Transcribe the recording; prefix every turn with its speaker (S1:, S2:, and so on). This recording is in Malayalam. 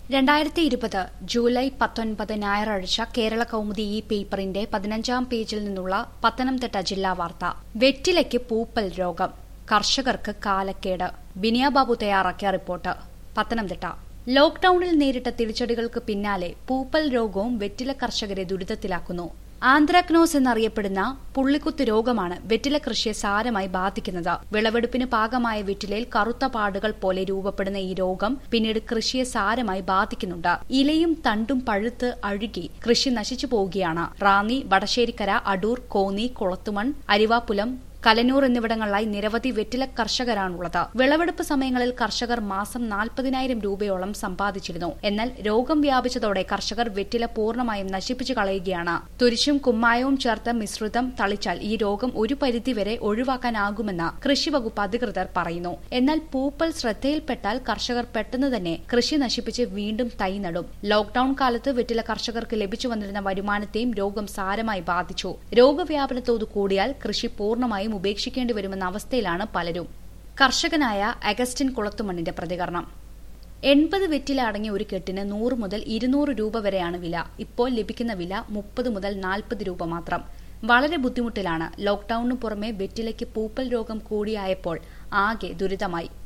S1: രണ്ടായിരത്തി ഇരുപത് ജൂലൈ പത്തൊൻപത് ഞായറാഴ്ച കേരള കൗമുദി ഈ പേപ്പറിന്റെ പതിനഞ്ചാം പേജിൽ നിന്നുള്ള പത്തനംതിട്ട ജില്ലാ വാർത്ത വെറ്റിലയ്ക്ക് പൂപ്പൽ രോഗം കർഷകർക്ക് കാലക്കേട് ബിനിയാബാബു തയ്യാറാക്കിയ റിപ്പോർട്ട് പത്തനംതിട്ട ലോക്ഡൌണിൽ നേരിട്ട തിരിച്ചടികൾക്ക് പിന്നാലെ പൂപ്പൽ രോഗവും വെറ്റില കർഷകരെ ദുരിതത്തിലാക്കുന്നു ആന്ത്രാക്നോസ് എന്നറിയപ്പെടുന്ന പുള്ളിക്കുത്ത് രോഗമാണ് വെറ്റില കൃഷിയെ സാരമായി ബാധിക്കുന്നത് വിളവെടുപ്പിന് പാകമായ വെറ്റിലയിൽ കറുത്ത പാടുകൾ പോലെ രൂപപ്പെടുന്ന ഈ രോഗം പിന്നീട് കൃഷിയെ സാരമായി ബാധിക്കുന്നുണ്ട് ഇലയും തണ്ടും പഴുത്ത് അഴുകി കൃഷി നശിച്ചു പോവുകയാണ് റാന്നി വടശ്ശേരിക്കര അടൂർ കോന്നി കുളത്തുമൺ അരിവാപ്പുലം കലനൂർ എന്നിവിടങ്ങളിലായി നിരവധി വെറ്റില കർഷകരാണുള്ളത് വിളവെടുപ്പ് സമയങ്ങളിൽ കർഷകർ മാസം നാൽപ്പതിനായിരം രൂപയോളം സമ്പാദിച്ചിരുന്നു എന്നാൽ രോഗം വ്യാപിച്ചതോടെ കർഷകർ വെറ്റില പൂർണ്ണമായും നശിപ്പിച്ചു കളയുകയാണ് തുരിശും കുമ്മായവും ചേർത്ത് മിശ്രിതം തളിച്ചാൽ ഈ രോഗം ഒരു പരിധിവരെ ഒഴിവാക്കാനാകുമെന്ന് കൃഷിവകുപ്പ് അധികൃതർ പറയുന്നു എന്നാൽ പൂപ്പൽ ശ്രദ്ധയിൽപ്പെട്ടാൽ കർഷകർ പെട്ടെന്ന് തന്നെ കൃഷി നശിപ്പിച്ച് വീണ്ടും തൈ നടും ലോക്ഡൌൺ കാലത്ത് വെറ്റില കർഷകർക്ക് ലഭിച്ചു വന്നിരുന്ന വരുമാനത്തെയും രോഗം സാരമായി ബാധിച്ചു രോഗവ്യാപന തോത് കൂടിയാൽ കൃഷി പൂർണ്ണമായും ഉപേക്ഷിക്കേണ്ടി വരുമെന്ന അവസ്ഥയിലാണ് പലരും കർഷകനായ അഗസ്റ്റിൻ കുളത്തുമണ്ണിന്റെ പ്രതികരണം എൺപത് വെറ്റില അടങ്ങിയ ഒരു കെട്ടിന് നൂറ് മുതൽ ഇരുന്നൂറ് രൂപ വരെയാണ് വില ഇപ്പോൾ ലഭിക്കുന്ന വില മുപ്പത് മുതൽ നാൽപ്പത് രൂപ മാത്രം വളരെ ബുദ്ധിമുട്ടിലാണ് ലോക്ഡൌണിന് പുറമെ വെറ്റിലയ്ക്ക് പൂപ്പൽ രോഗം കൂടിയായപ്പോൾ ആകെ ദുരിതമായി